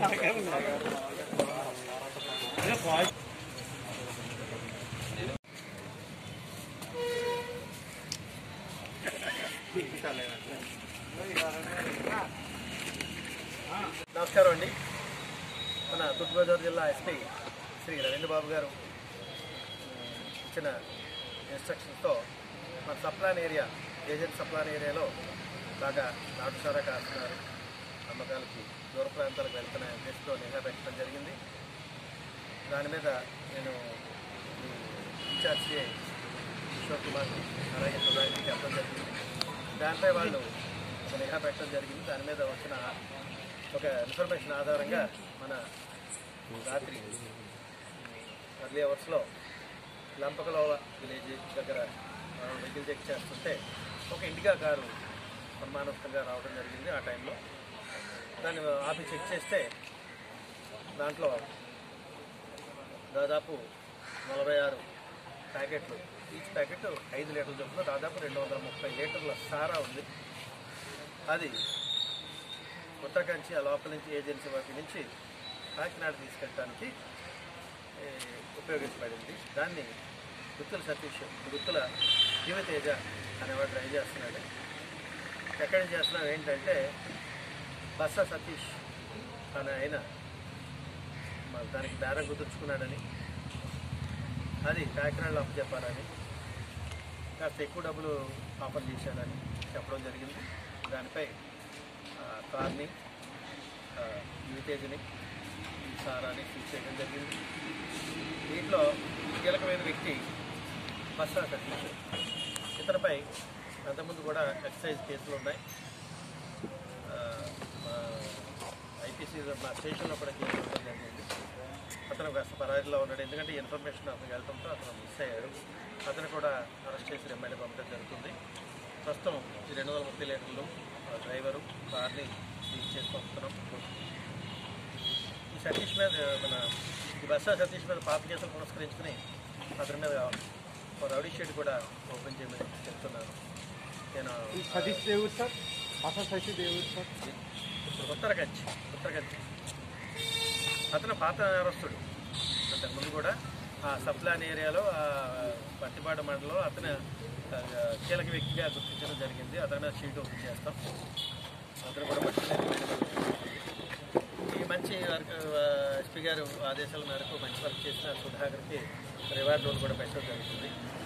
నమస్కారం అండి మన తూర్పుగోదావరి జిల్లా ఎస్పీ శ్రీ రవీంద్ర బాబు గారు ఉమ్, ఇచ్చిన ఇన్స్ట్రక్షన్స్తో మన సప్లాన్ ఏరియా ఏజెంట్ సప్లాన్ ఏరియాలో బాగా నాటు సారా కాస్తున్నారు అమ్మకాలకి దూర ప్రాంతాలకు వెళ్తున్న ఉద్దేశంతో నిఘా పెట్టడం జరిగింది దాని మీద నేను ఈ ఇన్ఛార్జ్ సిఐ కిషోర్ కుమార్కి అలాగే ప్రధానికి చెప్పడం జరిగింది దానిపై వాళ్ళు ఒక నిఘా పెట్టడం జరిగింది దాని మీద వచ్చిన ఒక ఇన్ఫర్మేషన్ ఆధారంగా మన రాత్రి అర్లీ అవర్స్లో లంపకలోవ విలేజ్ దగ్గర వెహికల్ చెక్ చేస్తుంటే ఒక ఇండికా కారు అనుమానాస్పదంగా రావడం జరిగింది ఆ టైంలో దాన్ని ఆపి చెక్ చేస్తే దాంట్లో దాదాపు నలభై ఆరు ప్యాకెట్లు ఈచ్ ప్యాకెట్ ఐదు లీటర్ల చొప్పున దాదాపు రెండు వందల ముప్పై లీటర్ల సారా ఉంది అది ఉత్తరకంచి ఆ లోపల నుంచి ఏజెన్సీ వైపు నుంచి కాకినాడ తీసుకెళ్ళడానికి ఏ, ఉపయోగించబడింది దాన్ని గుత్తుల సతీష్ గుత్తుల జీవతేజ అనేవాడు డ్రైవ్ చేస్తున్నాడు ఎక్కడి నుంచి చేస్తున్నాం ఏంటంటే బస్సా సతీష్ అనే ఆయన మరి దానికి బేరం కుదుర్చుకున్నాడని అది కాకినాడలో అప్పచెప్పాలని కాస్త ఎక్కువ డబ్బులు ఆఫర్ చేశాడని చెప్పడం జరిగింది దానిపై ఆ, కార్ని ఆ, యూటేజ్ని ఈ సారాన్ని సీజ్ చేయడం జరిగింది దీంట్లో కీలకమైన వ్యక్తి బస్సా సతీష్ ఇతనిపై అంతకుముందు కూడా ఎక్సైజ్ కేసులు ఉన్నాయి ఐపీసీ మా స్టేషన్లో కూడా కేసు ఉండడం జరిగింది అతను కాస్త పరారీలో ఉన్నాడు ఎందుకంటే ఈ ఇన్ఫర్మేషన్ అతను వెళ్ళడంతో అతను మిస్ అయ్యాడు అతను కూడా అరెస్ట్ చేసి రిమైండ్ పంపడం జరుగుతుంది ప్రస్తుతం ఈ రెండు వందల ముప్పై లీటర్లు ఆ డ్రైవరు కార్ని సీజ్ చేసి పంపుతున్నాం ఈ సతీష్ మీద మన ఈ బస్సా సతీష్ మీద పాత కేసులు పురస్కరించుకుని అతని మీద ఒక రౌడీ షీట్ కూడా ఓపెన్ చేయమని చెప్తున్నాను నేను సతీష్ దేవుడు సార్ అసలు సతీష్ దేవుడు సార్ ఇప్పుడు ఉత్తరకంచి ఉత్తరకంచి అతను పాత నేరస్తుడు అంతకుముందు కూడా ఆ సప్లాన్ ఏరియాలో ఆ పట్టిపాడు మండలంలో అతను ఆ, కీలక వ్యక్తిగా గుర్తించడం జరిగింది అతని మీద షీట్ ఓపెన్ చేస్తాం అతను కూడా పట్టుకుని ఈ మంచి వర్క్ ఆ, ఎస్పీ గారు ఆదేశాల మేరకు మంచి వర్క్ చేసిన సుధాకర్కి రివార్డ్ రోల్ కూడా పెట్టడం జరుగుతుంది